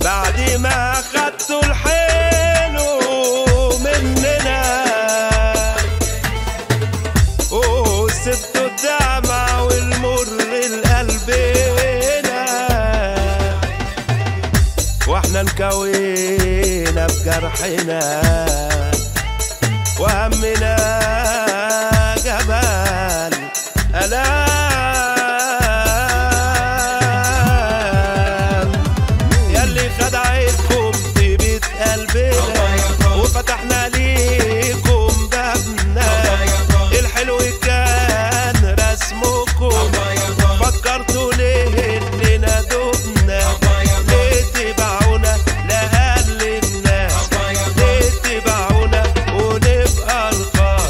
بعد ما خدتوا الحلو مننا وسبتوا الدمع والمر لقلبنا واحنا انكوينا بجرحنا وهمنا جبال ألام ياللي خدعتكم في بيت قلبنا وفتحنا ليكم بابنا الحلو كان رسمكم فكرتوا ليه اننا دبنا ليه تبعونا لأقل الناس ليه تبعونا ونبقى رخاص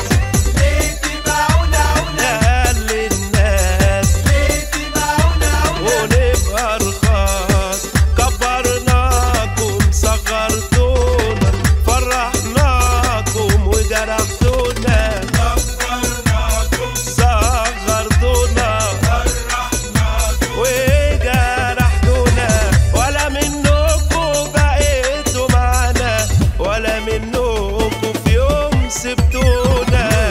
لأقل الناس ونبقى رخاص كبرناكم صغرتونا فرحناكم وجرحتونا صغرتونا وجرحتونا ولا منكم بقيتوا معانا ولا منكم في يوم سبتونا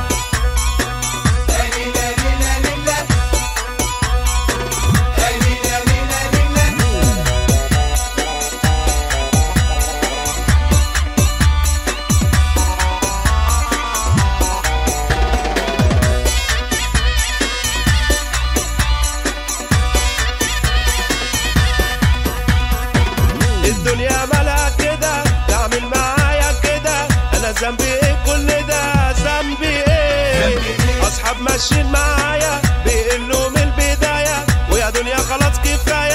الدنيا مالها كده تعمل معايا كده انا ذنبي ايه كل ده ذنبي ايه اصحاب ماشيين معايا بيقلوا من البدايه ويا دنيا خلاص كفايه